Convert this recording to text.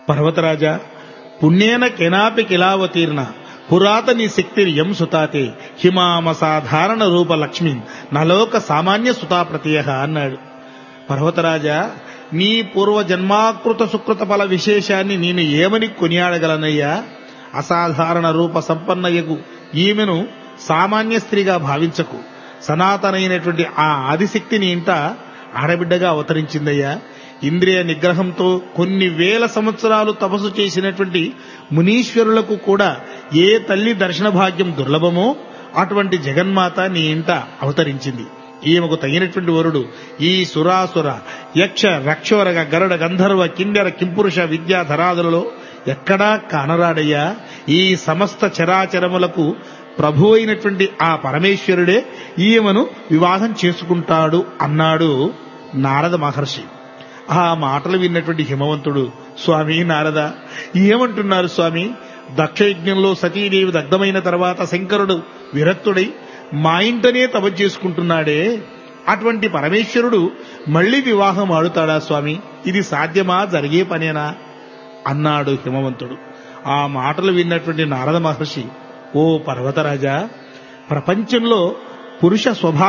పర్వతరాజా పుణ్యేన కెనాపి కిలావతీర్ణ పురాతని శక్తిర్యం సుతాతే హిమామ సాధారణ రూప లక్ష్మి నలోక సామాన్య సుతా ప్రత్యయ అన్నాడు పర్వతరాజా నీ పూర్వ జన్మాకృత సుకృత ఫల విశేషాన్ని నేను ఏమని కొనియాడగలనయ్యా అసాధారణ రూప సంపన్నయగు ఈమెను సామాన్య స్త్రీగా భావించకు సనాతనైనటువంటి ఆ ఆదిశక్తిని ఇంట ఆడబిడ్డగా అవతరించిందయ్యా ఇంద్రియ నిగ్రహంతో కొన్ని వేల సంవత్సరాలు తపస్సు చేసినటువంటి మునీశ్వరులకు కూడా ఏ తల్లి దర్శన భాగ్యం దుర్లభమో అటువంటి జగన్మాత నీ ఇంట అవతరించింది ఈమెకు తగినటువంటి వరుడు ఈ సురాసుర యక్ష రక్షోరగ గరుడ గంధర్వ కిండెర కింపురుష విద్యాధరాదులలో ఎక్కడా కానరాడయ్యా ఈ సమస్త చరాచరములకు ప్రభు అయినటువంటి ఆ పరమేశ్వరుడే ఈమెను వివాహం చేసుకుంటాడు అన్నాడు నారద మహర్షి ఆ మాటలు విన్నటువంటి హిమవంతుడు స్వామి నారద ఏమంటున్నారు స్వామి దక్షయజ్ఞంలో సతీదేవి దగ్ధమైన తర్వాత శంకరుడు విరక్తుడై మా ఇంటనే తప చేసుకుంటున్నాడే అటువంటి పరమేశ్వరుడు మళ్ళీ వివాహం ఆడుతాడా స్వామి ఇది సాధ్యమా జరిగే పనేనా అన్నాడు హిమవంతుడు ఆ మాటలు విన్నటువంటి నారద మహర్షి ఓ పర్వతరాజా ప్రపంచంలో పురుష స్వభావ